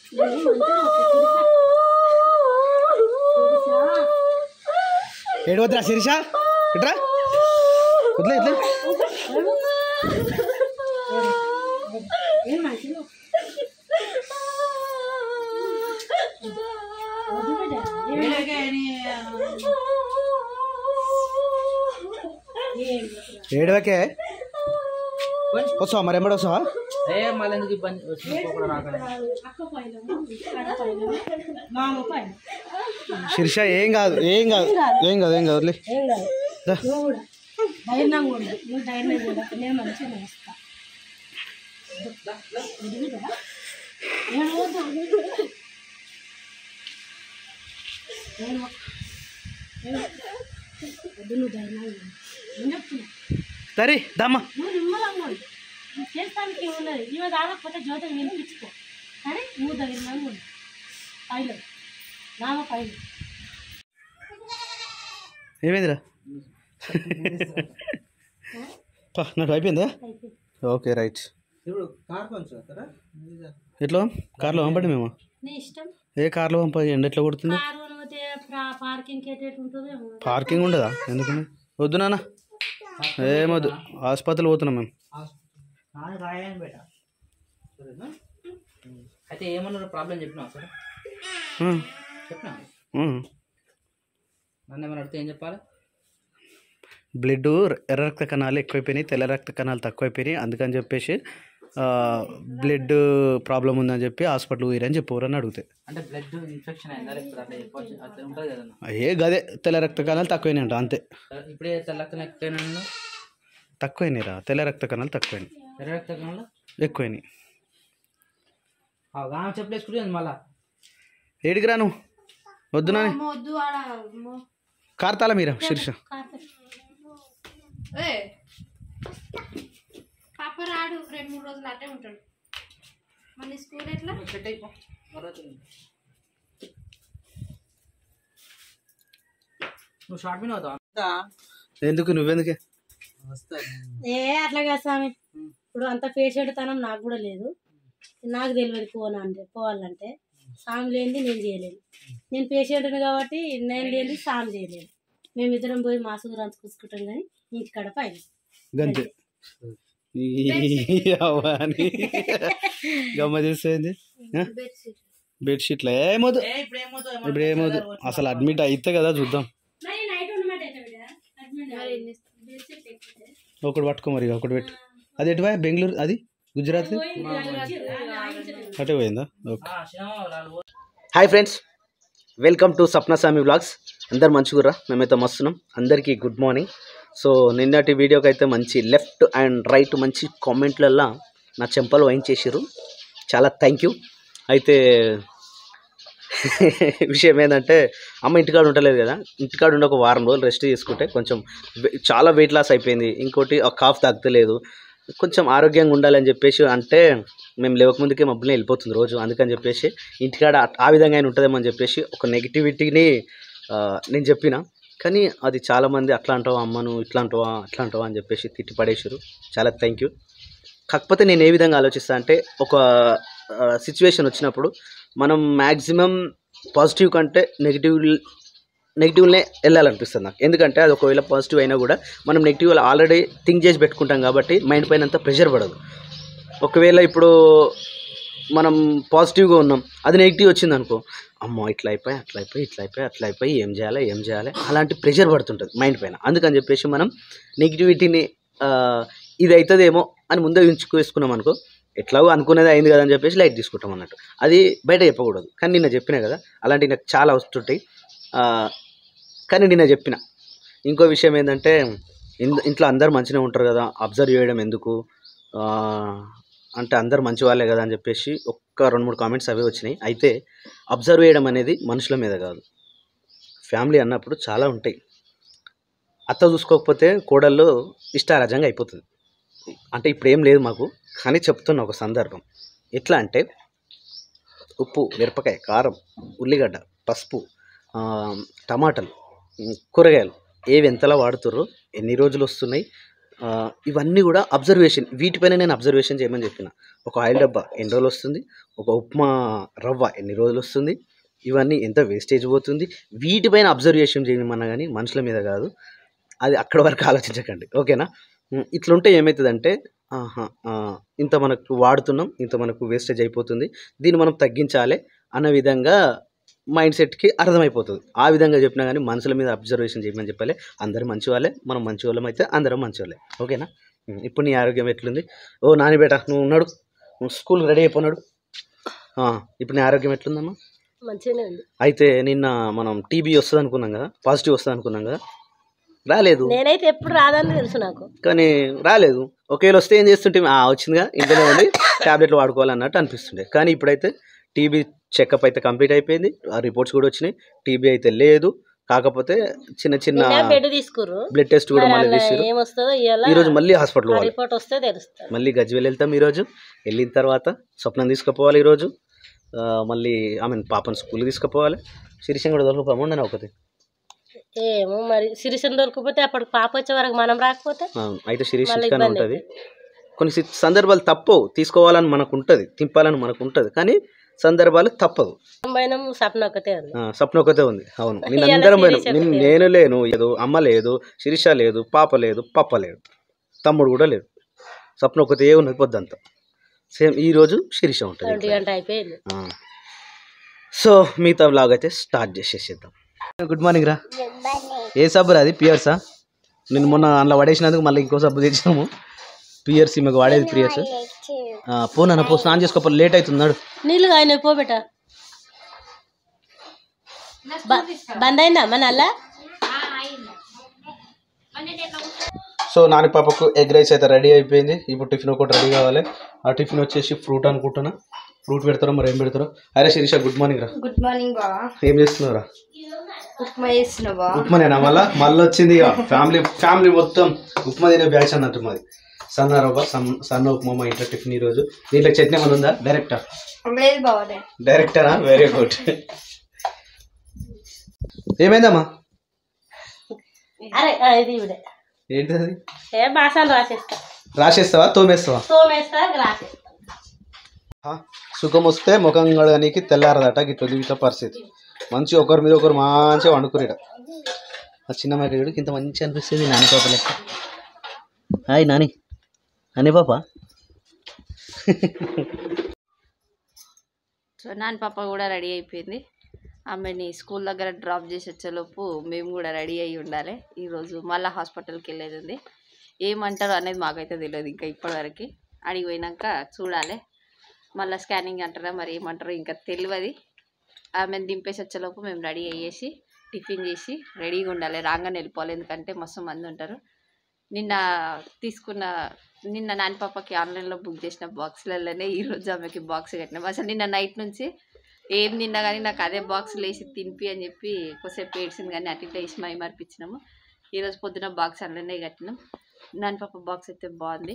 ఏడు వద్దురా శిరీష ఇట్రా వదిలే ఇట్లా ఏం మంచిగా ఏడువకే వస్తావా మరి ఎంబడి వస్తావా ఏ మళ్ళీ ఎందుకు ఇబ్బంది వచ్చిన కూడా రాకండి అక్క పైన కడ పైన మామ పైన శిరీష ఏం కాదు ఏం కాదు ఏం కాదు ఏం కాదు వదిలే ఏం కాదు దా. నువ్వు కూడా ధైర్యంగా ఉండు నువ్వు ధైర్యంగా ఉండు నేను మంచిగా వేస్తా నువ్వు ధైర్యంగా ఉండు నేను చెప్తున్నా సరే దమ్మా నువ్వు నిమ్మలంగా ఉండు నువ్వు చేస్తానికి ఏమున్నది ఇవ కాకపోతే జ్యోతిని వినిపించుకో సరే నువ్వు ధైర్యంగా ఉండు పైలు నామ పైలు ఏమైందిరా పా, నాకు అయిపోయిందా అయిపోయింది ఓకే రైట్ ఇప్పుడు కార్ కొంచెం వస్తారా ఎట్లా కార్లో పంపండి మేము నీ ఇష్టం ఏ కార్లో పంప ఎండ ఎట్లా కొడుతుంది కారు పోతే పార్కింగ్ ఎటు ఉంటుందో పార్కింగ్ ఉండదా ఎందుకని వద్దు నాన్న ఏమొద్దు ఆసుపత్రిలో పోతున్నాం మేము నాన్న రాయని బేట సరేనా అయితే ఏమన్నారు ప్రాబ్లం చెప్పినావు సార్ ఆ, చెప్పినా ఆ. నన్ను ఏమైనా అడిగితే ఏం చెప్పాలి బ్లడ్ ఎర్ర రక్త కణాలు ఎక్కువైపోయినాయి తెల్ల రక్త కణాలు తక్కువైపోయినాయి అందుకని చెప్పేసి ఆ, బ్లడ్ ప్రాబ్లం ఉందని చెప్పి హాస్పిటల్ పోయిరని చెప్పవరని అడిగితే అంటే బ్లడ్ ఇన్ఫెక్షన్ అయిందా లేకపోతే అట్లా చెప్పవచ్చు అట్లా ఉంటుంది కదన్నా అయ్యే గదే తెల్ల రక్త కణాలు తక్కువైనాయి అంట అంతే సరే, ఇప్పుడే తెల్లక్కన ఎక్కువైనా తక్కువైనాయి రా తెల్ల రక్త కణాలు తక్కువైనాయి ఎర్ర రక్త కణాలు ఎక్కువైనాయి ఆమె చెప్పలేసుకుంటుంది మళ్ళా ఏడికి రాను వద్దు నాని వద్దు ఆడ కార్తాల మీరా శీర్ష పాప రాడు రెండు మూడు రోజులు అట్టే ఉంటాడు మన స్కూల్ ఎట్లా సెట్ అయిపో తర్వాత నువ్వు షార్ట్ మీద అవుతావా ఎందుకు నువ్వెందుకే ఏ అట్లా కాదు స్వామి ఇప్పుడు అంత పేషెంట్ తనం నాకు కూడా లేదు నాకు తెలియదు పోనంటే పోవాలంటే సామి లేనిది నేను చేయలేను నేను పేషెంట్ని కాబట్టి నేను లేనిది సామి చేయలేను మేమిద్దరం పోయి మాసుకు రంచుకుంటాం కానీ ఇంటికాడ పైన గంతే అవని గమ్మ చేసేది బెడ్షీట్ల ఏమొద్దు ఏ ఇప్పుడు ఏమవుతావు ఇప్పుడు ఏమొద్దు అసలు అడ్మిట్ అయితే కదా చూద్దాం మరి నైట్ ఉన్నమాట ఒకటి పట్టుకో మరి ఒకటి పెట్టు అది ఎటువా బెంగళూరు అది గుజరాత్ అటే పోయిందా okay hi friends welcome to Sapnaswami blogs అందరు మంచిగుర్రా మేమైతే మస్తున్నాం అందరికీ గుడ్ మార్నింగ్ సో నిన్నటి వీడియోకి అయితే మంచి లెఫ్ట్ అండ్ రైట్ మంచి కామెంట్లల్లో నా చెంపలు వాయించేసారు చాలా థ్యాంక్ యూ అయితే విషయం ఏంటంటే అమ్మ ఇంటికాడ ఉండలేదు కదా ఇంటికాడ ఉండి ఒక వారం రోజులు రెస్ట్ తీసుకుంటే కొంచెం వె- చాలా వెయిట్ లాస్ అయిపోయింది ఇంకోటి ఆ కాఫ్ తగ్గలేదు కొంచెం ఆరోగ్యంగా ఉండాలని చెప్పేసి అంటే మేము లేవకముందుకే మబ్బులే వెళ్ళిపోతుంది రోజు అందుకని చెప్పేసి ఇంటికాడ ఆ- ఆ విధంగా అయినా ఉంటుందేమో అని చెప్పేసి ఒక నెగిటివిటీని ఆ, నేను చెప్పిన కానీ అది చాలామంది అట్లా అంటావా అమ్మను ఇట్లా అంటావా అట్లా అంటావా అని చెప్పేసి తిట్టి పడేసారు చాలా థ్యాంక్ యూ కాకపోతే నేను ఏ విధంగా ఆలోచిస్తా అంటే ఒక సిచ్యువేషన్ వచ్చినప్పుడు మనం మ్యాక్సిమం పాజిటివ్ కంటే నెగిటివ్ నెగిటివ్నే వెళ్ళాలనిపిస్తుంది నాకు ఎందుకంటే అది ఒకవేళ పాజిటివ్ అయినా కూడా మనం నెగిటివ్ ఆల్రెడీ థింక్ చేసి పెట్టుకుంటాం కాబట్టి మైండ్ పైన అంత ప్రెషర్ పడదు ఒకవేళ ఇప్పుడు మనం పాజిటివ్గా ఉన్నాం అది నెగిటివ్ వచ్చింది అనుకో అమ్మో ఇట్లా అయిపోయి అట్లా అయిపోయి ఇట్లా అయిపోయి అట్లా అయిపోయి ఏం చేయాలి ఏం చేయాలి అలాంటి ప్రెషర్ పడుతుంటుంది మైండ్ పైన అందుకని చెప్పేసి మనం నెగిటివిటీని ఇది అవుతుందేమో అని ముందే ఉంచుకేసుకున్నాం అనుకో ఎట్లాగో అనుకునేది అయింది కదా అని చెప్పేసి లైట్ తీసుకుంటాం అన్నట్టు అది బయట చెప్పకూడదు కానీ నిన్న చెప్పినా కదా అలాంటివి నాకు చాలా వస్తుంటాయి ఆ, కానీ నిన్న చెప్పిన ఇంకో విషయం ఏంటంటే ఇన్- ఇంట్లో అందరు మంచిగా ఉంటారు కదా అబ్జర్వ్ చేయడం ఎందుకు ఆ, అంటే అందరు మంచి వాళ్ళే కదా అని చెప్పేసి ఒక్క రెండు మూడు కామెంట్స్ అవే వచ్చినాయి అయితే అబ్జర్వ్ చేయడం అనేది మనుషుల మీద కాదు ఫ్యామిలీ అన్నప్పుడు చాలా ఉంటాయి అత్త చూసుకోకపోతే కోడళ్ళు ఇష్టారాజ్యంగా అయిపోతుంది అంటే ఇప్పుడు ఏం లేదు మాకు కానీ చెప్తున్న ఒక సందర్భం ఎట్లా అంటే ఉప్పు మిరపకాయ కారం ఉల్లిగడ్డ పసుపు ఆ, టమాటాలు ఉమ్, కూరగాయలు ఏవి ఎంతలా వాడుతుర్రో ఎన్ని రోజులు వస్తున్నాయి ఆ, ఇవన్నీ కూడా అబ్జర్వేషన్ వీటిపైన నేను అబ్జర్వేషన్ చేయమని చెప్పిన ఒక ఆయిల్ డబ్బా ఎన్ని రోజులు వస్తుంది ఒక ఉప్మా రవ్వ ఎన్ని రోజులు వస్తుంది ఇవన్నీ ఎంత వేస్టేజ్ పోతుంది వీటిపైన అబ్జర్వేషన్ చేయమన్నా కానీ మనుషుల మీద కాదు అది అక్కడ వరకు ఆలోచించకండి ఓకేనా ఉమ్, ఇట్లుంటే ఏమవుతుందంటే ఆహా, ఆ, ఇంత మనకు వాడుతున్నాం ఇంత మనకు వేస్టేజ్ అయిపోతుంది దీన్ని మనం తగ్గించాలి అన్న విధంగా మైండ్ సెట్కి అర్థమైపోతుంది ఆ విధంగా చెప్పినా కానీ మనుషుల మీద అబ్జర్వేషన్ చేయమని చెప్పాలి అందరూ మంచి వాళ్ళే మనం మంచి వాళ్ళం అయితే అందరం మంచి వాళ్ళే ఓకేనా ఉమ్, ఇప్పుడు నీ ఆరోగ్యం ఎట్లుంది ఓ నాని బేట నువ్వు ఉన్నాడు నువ్వు స్కూల్ రెడీ అయిపోయినాడు ఆ, ఇప్పుడు నీ ఆరోగ్యం ఎట్లుందమ్మా మంచిగానే ఉంది అయితే నిన్న మనం టీబీ వస్తుంది అనుకున్నాం కదా పాజిటివ్ వస్తుంది అనుకున్నాం కదా రాలేదు నేనైతే ఎప్పుడు రాదని తెలుసు నాకు కానీ రాలేదు ఒకవేళ వస్తే ఏం చేస్తుంటే ఆ వచ్చిందిగా ఇంట్లోనే ఉండి ట్యాబ్లెట్లు వాడుకోవాలన్నట్టు అనిపిస్తుండే కానీ ఇప్పుడైతే టీబీ చెకప్ అయితే కంప్లీట్ అయిపోయింది ఆ రిపోర్ట్స్ కూడా వచ్చినాయి టీబీ అయితే లేదు కాకపోతే చిన్న చిన్న నిన్న బెడ్ తీసుకుర్రు బ్లడ్ టెస్ట్ కూడా మరి మళ్ళీ అందులో తీసారు ఏమొస్తుందో ఇవాళ ఈరోజు మళ్ళీ హాస్పిటల్ ఆ పోవాలి రిపోర్ట్ వస్తే తెలుస్తుంది మళ్ళీ గజ్వేల్ వెళ్తాం ఈరోజు వెళ్ళిన తర్వాత స్వప్నం తీసుకుపోవాలి ఈరోజు ఆ, మళ్ళీ ఆమె పాపను స్కూల్కి తీసుకుపోవాలి శిరీషం కూడా దొరకపోమండి ఒకటి ఏమో మరి సిరిసన్ దొరకపోతే అప్పటికి పాప వచ్చే వరకు మనం రాకపోతే ఆ, అయితే శిరీష్ మళ్ళీ ఇంటికానే ఇబ్బంది ఉంటుంది కొన్ని సి- సందర్భాలు తప్పవు తీసుకోవాలని మనకు ఉంటుంది తింపాలని మనకు ఉంటుంది కానీ సందర్భాలు తప్పదు పోయినాం సప్న ఒకతే ఉంది ఆ, స్వప్న ఒకతే ఉంది అవును నేను ఇవాళ అందరం పోయినాం శిరీష నిన్న లేదు. నేను లేను లేదు అమ్మ లేదు శిరీష లేదు పాప లేదు పప్ప లేడు తమ్ముడు కూడా లేడు స్వప్న ఒకతే ఉన్నది పొద్దంతా సేమ్ ఈ రోజు శిరీష ఉంటుంది ఒంటి గంట అయిపోయింది ఆ. సో మిగతా బ్లాగ్ అయితే స్టార్ట్ చేసేసేద్దాం గుడ్ మార్నింగ్ రా ఏ సబ్బు రా అది పియర్సా నేను మొన్న అందులో పడేసినందుకు మళ్ళీ ఇంకో సబ్బు తెచ్చినాము పియర్స్ మీకు వాడేది పియర్స్ పోనా పో స్నానం చేసుకోపో లేట్ అవుతున్నాడు నీళ్ళు ఆయన పో బేట బ- బంద్ అయిందా మన అలా సో నాని పాపకు ఎగ్ రైస్ అయితే రెడీ అయిపోయింది ఇప్పుడు టిఫిన్ ఒకటి రెడీ కావాలి ఆ టిఫిన్ వచ్చేసి ఫ్రూట్ అనుకుంటున్నా ఫ్రూట్ పెడతారో మరి ఏం పెడతారో అరే శిరీష గుడ్ మార్నింగ్ రా గుడ్ మార్నింగ్ బా ఏం చేస్తున్నావురా ఉప్మా చేస్తున్నావా ఉప్మానేనా మళ్ళా మళ్ళీ వచ్చింది ఇక ఫ్యామిలీ ఫ్యామిలీ మొత్తం ఉప్మా తినే బ్యాచ్ అన్నట్టు మాది సన్న రవ్వ సన్ సన్న ఉప్మా మా ఇంట్లో టిఫిన్ ఈరోజు దీంట్లో చట్నీ ఏమైనా ఉందా డైరెక్టర్ లేదు బావనే డైరెక్టరా వెరీ గుడ్ ఏమైందమ్మా అరే ఆ, ఇది ఇవిడే ఏంటిది అది ఏ బాసాలు రాసేస్తా రాసేస్తావా తోమేస్తావా తోమేస్తా రాసేస్తా ఆ, సుఖం వస్తే ముఖం గడడానికి తెల్లారదట గిట్ల జీవిత పరిస్థితి మంచి ఒకరి మీద ఒకరు మంచిగా వండుకునేట ఆ చిన్న మైకుడు ఇంత మంచి అనిపిస్తుంది నాని పాప లెక్క హాయ్ నాని నాని పాప సో నాన్న పాప కూడా రెడీ అయిపోయింది ఆమెని స్కూల్ దగ్గర డ్రాప్ చేసి వచ్చేలోపు మేము కూడా రెడీ అయ్యి ఉండాలి ఈరోజు మళ్ళీ హాస్పిటల్కి వెళ్ళేది ఉంది ఏమంటారు అనేది మాకైతే తెలియదు ఇంకా ఇప్పటివరకు అడిగి పోయినాక చూడాలి మళ్ళీ స్కానింగ్ అంటారా మరి ఏమంటారో ఇంకా తెలియదు ఆమెను దింపేసి వచ్చేలోపు మేము రెడీ అయ్యేసి టిఫిన్ చేసి రెడీగా ఉండాలి రాగానే వెళ్ళిపోవాలి ఎందుకంటే మస్తు మంది ఉంటారు నిన్న తీసుకున్న నిన్న నాని పాపకి ఆన్లైన్లో బుక్ చేసిన బాక్స్లలోనే ఈరోజు ఆమెకి బాక్స్ కట్టినాం అసలు నిన్న నైట్ నుంచి ఏం తిన్నా కానీ నాకు అదే బాక్స్లో వేసి తినిపి అని చెప్పి కొద్దిసేపు ఏడ్చింది కానీ అటు ఇట్లా వేసి మై మర్పించినాము ఈరోజు పొద్దున బాక్స్ అందులోనే కట్టినాం నాని పాప బాక్స్ అయితే బాగుంది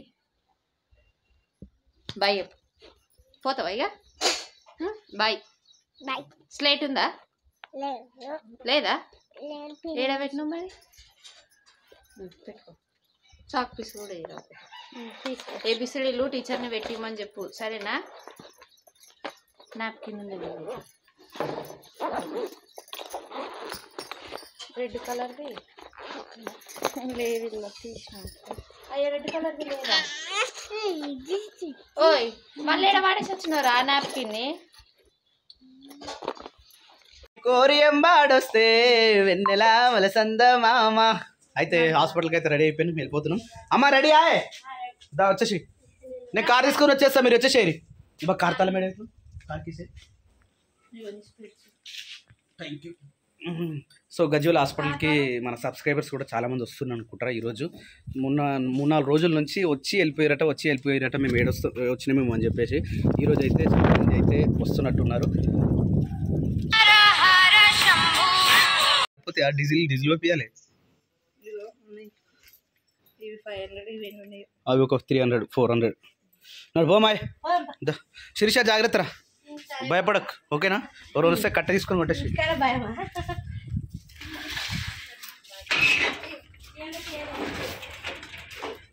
బాయ్ చెప్పు పోతావా ఇక బాయ్ బాయ్ స్లేట్ ఉందా లేదా ఏడ పెట్టినావు మరి ఉం, పెట్టుకో చాక్ పీస్ కూడా వేయరా ఏబిసిడీలు టీచర్ని పెట్టిమని చెప్పు సరేనా నాప్కిన్ ఉంది రెడ్ కలర్ది లేదు ఇలా తీసిన అయ్యో రెడ్ కలర్ది లేదా ఓయ్ మళ్ళీ ఏడ వాడేసి వచ్చినారా ఆ నాప్కిన్ని కోరి ఎంబాడొస్తే వెన్నెలా వలసంద మామ అయితే హాస్పిటల్కి అయితే రెడీ అయిపోయినాం వెళ్ళిపోతున్నాం అమ్మ రెడీ ఆయే దా వచ్చేసి నేను కార్ తీసుకొని వచ్చేస్తా మీరు వచ్చేసేరి బా కార్ తాళం మేడ కార్ తీసే థ్యాంక్ యూ సో గజ్వల్ హాస్పిటల్కి మన సబ్స్క్రైబర్స్ కూడా చాలామంది వస్తున్నారు అనుకుంటారా ఈరోజు మొన్న మూడు నాలుగు రోజుల నుంచి వచ్చి వెళ్ళిపోయారట వచ్చి వెళ్ళిపోయారట మేము ఏడొస్తూ వచ్చినామేమో అని చెప్పేసి ఈరోజు అయితే చాలామంది అయితే వస్తున్నట్టున్నారు పోతే ఆ డీజిల్ డీజిల్ పంపించాలి అవి ఒక త్రీ హండ్రెడ్ ఫోర్ హండ్రెడ్ నడు పోమాయ్ దా శిరీష జాగ్రత్త రా భయపడక్ ఓకేనా ఎవరు వస్తే కట్ట తీసుకొని కొట్టేసి భయమా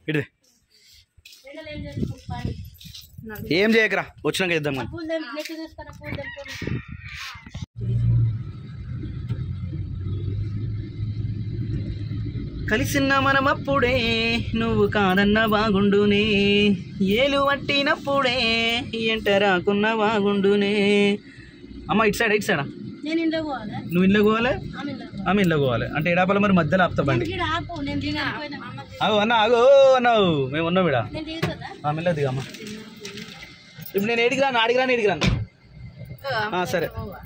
ఇటు ఎండలు ఏం చేసుకో పని ఏం చేయకరా వచ్చినాక ఇద్దాం కానీ పూలు తెంపి నెక్కి తీసుకున్న పూలు తెంపుకొని కలిసిన మనమప్పుడే నువ్వు కాదన్న బాగుండునే ఏలు పట్టినప్పుడే ఎంట రాకున్న బాగుండునే అమ్మ ఇటు సైడ్ ఇటు సైడా నేను ఇంట్లో పోవాలా నువ్వు ఇంట్లో పోవాలి ఆమె ఇంట్లో పోవాలి. ఆమె ఇంట్లో పోవాలి అంటే ఎడాపల మరి మధ్యలో ఆపుతా బండి ఇక్కడ ఆపు నేను దిగకపోయినా ఆగు అన్న ఆగు అన్నావు మేము ఉన్నాం ఇడా నేను దిగుతుందా ఆ మెల్ల దిగమ్మ ఇప్పుడు నేను ఏడికి రాను ఆడికి రాను ఏడికి రాను ఆ, సరే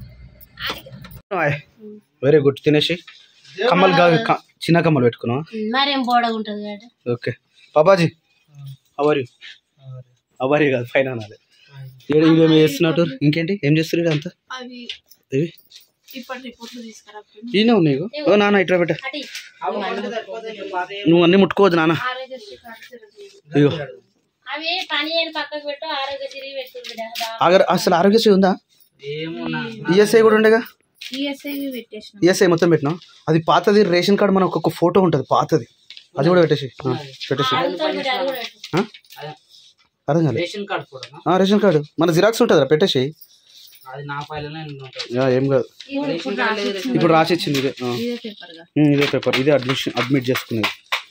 వెరీ గుడ్ తినేసి కమ్మలు కాదు క- చిన్న కమ్మలు పెట్టుకున్నావా మరేం బోడగా ఉంటుంది కాబట్టి ఓకే పాపాజీ అవరి అవరి కాదు ఫైన్ అనాలి ఈడ ఇవేమి చేస్తున్నట్టు ఇంకేంటి ఏం చేస్తారు అంతా అవి ఇవి ఇప్పటి రిపోర్ట్లు తీసుకురా ఈయన ఉన్నాయి ఇగో. ఓ నాన్న ఇట్లా పెట్ట అటు నువ్వు అన్ని ముట్టుకోవద్దు నాన్న ఆరోగ్యశ్రీ కార్డు తిరిగి. ఇగో అవి పని అయిన పక్కకు పెట్టు ఆరోగ్యశ్రీ పెట్టుకుంది ఆగర్ అసలు ఆరోగ్యశ్రీ ఉందా ఏమో నా ఈఎస్ఐ కూడా ఉండేగా ఈఎస్ఐ పెట్టేసిన ఈఎస్ఐ మొత్తం పెట్టినా అది పాతది రేషన్ కార్డు మన ఒక్కొక్క ఫోటో ఉంటుంది పాతది అది కూడా పెట్టేసి ఆ, పెట్టేసి ఆ? అర్థం కాలేదు రేషన్ కార్డ్ ఫోటోనా ఆ, రేషన్ కార్డు మన జిరాక్స్ ఉంటుందా పెట్టేసి అది నా ఫైల్లోనే ఉంటుంది ఆ, ఏం కాదు రేషన్ కార్డ్ లేదు రేషన్ ఇప్పుడు రాసి ఇచ్చింది ఇదే ఆ. ఇదే పేపర్ గా ఉమ్, ఇదే పేపర్ ఇదే అడ్మిషన్ అడ్మిట్ చేసుకునేది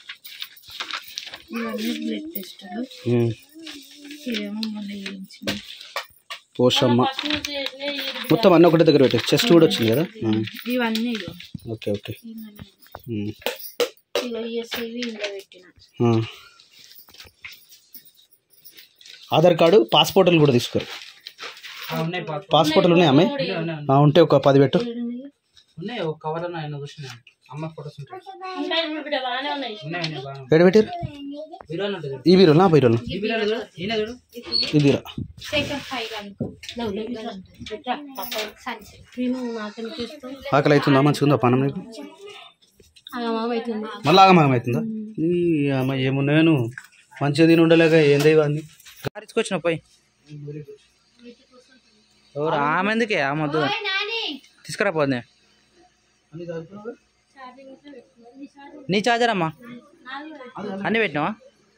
ఇవన్నీ బ్లడ్ టెస్టులు ఉమ్. ఇవేమో మొన్న చేయించిన పోషమ్మ మొత్తం అన్నీ ఒకటే దగ్గర పెట్టేసి చెస్ట్ కూడా వచ్చింది కదా ఆ, ఇవన్నీ ఇగో ఓకే ఓకే ఉమ్. ఇగో ఈఎస్ఐవి ఇంట్లో పెట్టిన ఆ. ఆధార్ కార్డు పాస్పోర్ట్లు కూడా తీసుకోరు ఆ, ఉన్నాయి పాస్ పాస్పోర్ట్లు ఉన్నాయి అమ్మాయి ఉన్నాయి, ఉన్నాయి. ఆ, ఉంటే ఒక పది పెట్టు ఉన్నాయి ఒక కవర్ అన్న ఆయన చూసిన అమ్మ ఫోటోస్ ఉంటాయి ఉంటాయి ఇప్పుడు బిడ్డ బాగానే ఉన్నాయి ఉన్నాయి ఉన్నాయి బాగా ఎక్కడ పెట్టారు బీరోలు ఉంటుంది ఈ బీరోలు నా బీరోలు ఈ బీరోలు చూడు ఈయన చూడు ఈ బీరో నేను నాకెందుకు చేస్తావు ఆకలి అవుతుందా మంచిగా ఉందా పానం నీకు ఆగమాగం అవుతుంది మళ్ళీ ఆగమాగం అవుతుందా ఈ అమ్మ ఏమున్నాను మంచిగా తిని ఉండలేక ఏంది ఇవన్నీ కారించుకొచ్చిన పోయి ఎవరు ఆమె ఎందుకే ఆమె వద్దు తీసుకురా పోదే నీ చార్జర్ అమ్మా అన్నీ పెట్టినావా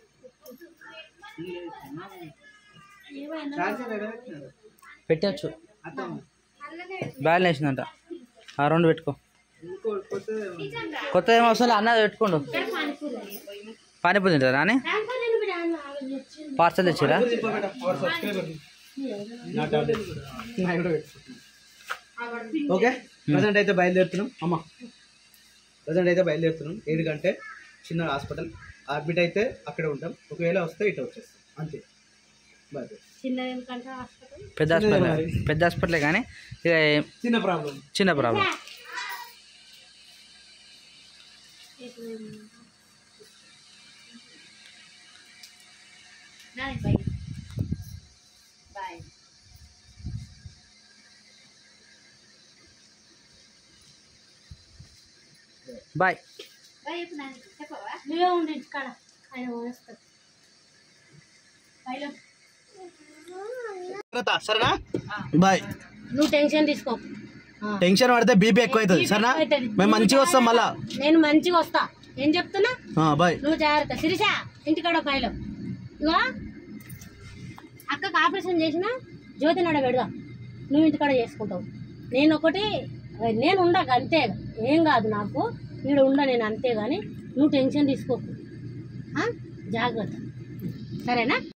పెట్టచ్చు బ్యాలెన్స్ వేసిందంట ఆ రెండు పెట్టుకో కొత్త ఏమో అవసరం లేదు, అన్నది పెట్టుకోండు పానీపూరి తింటారా అని పార్సల్ తెచ్చిరా ఓకే ప్రజెంట్ అయితే బయలుదేరుతున్నాం అమ్మ ప్రజెంట్ అయితే బయలుదేరుతున్నాం ఏడు గంటే చిన్న హాస్పిటల్ అడ్మిట్ అయితే అక్కడే ఉంటాం ఒకవేళ వస్తే ఇటు వచ్చేస్తాం అంతే బాయ్ చిన్న ఎందుకంటే హాస్పిటల్ పెద్ద హాస్పిటల్ పెద్ద హాస్పిటలే కానీ ఇక ఏం- చిన్న ప్రాబ్లం చిన్న ప్రాబ్లం బాయ్ నువ్వే ఉండి ఇంటికాడ ఆయన పోయేస్తాడు పైలో సరేనా బాయ్ నువ్వు టెన్షన్ తీసుకో ఆ. టెన్షన్ పడితే బీపీ ఎక్కువ అవుతుంది సరేనా అవుతుంది. మేము మంచిగా వస్తాం మళ్ళా నేను మంచిగా వస్తా ఏం చెప్తున్నా ఆ, బాయ్ నువ్వు జాగ్రత్త శిరీష ఇంటికాడ పైలో ఇగో అక్కకు ఆపరేషన్ చేసిన జ్యోతి నడ పెడదాం నువ్వు ఇంటికాడ చేసుకుంటావు నేను ఒకటి నేను ఉండక అంతే ఏం కాదు నాకు ఇక్కడ ఉండ నేను అంతే కానీ నువ్వు టెన్షన్ తీసుకోకు ఆ? జాగ్రత్త సరేనా